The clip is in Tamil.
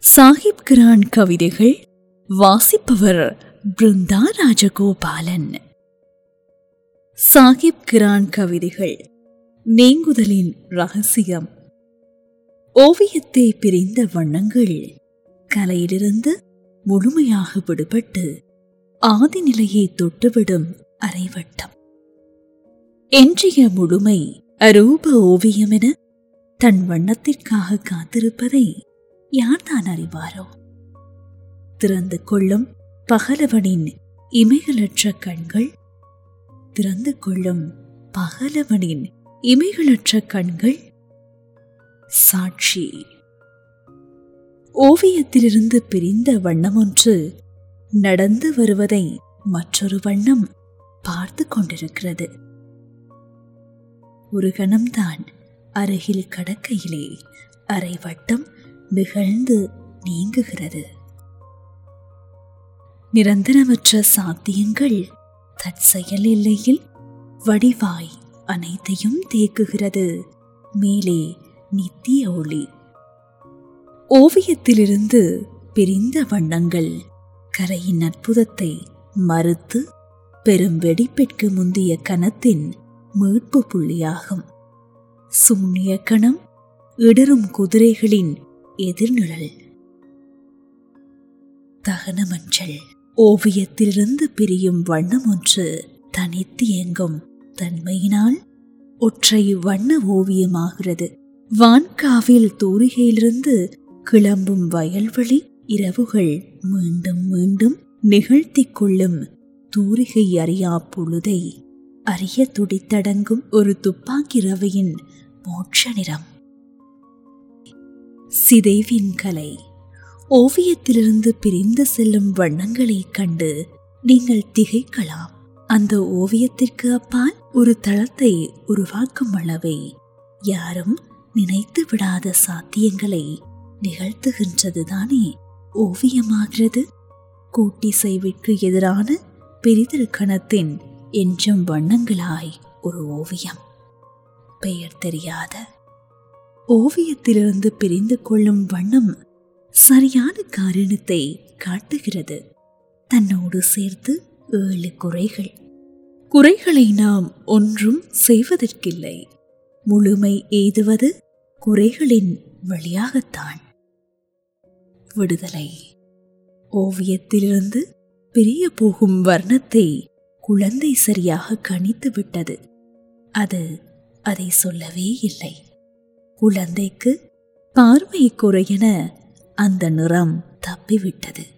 சாஹிப் கிரான் கவிதைகள் வாசிப்பவர் பிருந்தா ராஜகோபாலன் சாஹிப் கிரான் கவிதைகள் நீங்குதலின் ரகசியம் ஓவியத்தை பிரிந்த வண்ணங்கள் கலையிலிருந்து முழுமையாக விடுபட்டு ஆதி நிலையை தொட்டுவிடும் அரைவட்டம் என்றைய முழுமை அரூப ஓவியமென தன் வண்ணத்திற்காக காத்திருப்பதை யார்தான் அறிவாரோ திறந்து கொள்ளும் பகலவனின் இமைகளற்ற கண்கள் திறந்து கொள்ளும் பகலவனின் இமைகளற்ற கண்கள் சாட்சி ஓவியத்திலிருந்து பிரிந்த வண்ணமொன்று நடந்து வருவதை மற்றொரு வண்ணம் பார்த்து கொண்டிருக்கிறது ஒரு கணம்தான் அருகில் கடக்கையிலே அரை வட்டம் நிகழ்ந்து நீங்குகிறது நிரந்தரமற்ற சாத்தியங்கள் தற்செயல் எல்லையில் வடிவாய் அனைத்தையும் தேக்குகிறது மேலே நித்திய ஒளி ஓவியத்திலிருந்து பிரிந்த வண்ணங்கள் கரையின் அற்புதத்தை மறுத்து பெரும் வெடிப்பிற்கு முந்திய கணத்தின் மீட்பு புள்ளியாகும் சூன்ய கணம் இடரும் குதிரைகளின் எதிர்நிழல் தகன மஞ்சள் ஓவியத்திலிருந்து பிரியும் வண்ணம் ஒன்று தனித்து இயங்கும் தன்மையினால் ஒற்றை வண்ண ஓவியமாகிறது வான்காவில் தூரிகையிலிருந்து கிளம்பும் வயல்வெளி இரவுகள் மீண்டும் மீண்டும் நிகழ்த்திக் கொள்ளும் தூரிகை அறியா பொழுதை அறிய துடித்தடங்கும் ஒரு துப்பாக்கி ரவையின் மோட்ச நிறம் சிதைவின் கலை ஓவியத்திலிருந்து பிரிந்து செல்லும் வண்ணங்களைக் கண்டு நீங்கள் திகைக்கலாம் அந்த ஓவியத்திற்கு அப்பால் ஒரு தளத்தை உருவாக்கும் அளவை யாரும் நினைத்து விடாத சாத்தியங்களை நிகழ்த்துகின்றதுதானே ஓவியமாகிறது கூட்டிசைவிற்கு எதிரான பிரிதல் கணத்தின் எஞ்சும் வண்ணங்களாய் ஒரு ஓவியம் பெயர் தெரியாத ஓவியத்திலிருந்து பிரிந்து கொள்ளும் வண்ணம் சரியான காரணத்தை காட்டுகிறது தன்னோடு சேர்த்து ஏழு குறைகள் குறைகளை நாம் ஒன்றும் செய்வதற்கில்லை முழுமை எய்துவது குறைகளின் வழியாகத்தான் விடுதலை ஓவியத்திலிருந்து பிரிய போகும் வர்ணத்தை குழந்தை சரியாக கணித்து விட்டது அது அதை சொல்லவே இல்லை குழந்தைக்கு பார்வை குறையென அந்த நிறம் தப்பிவிட்டது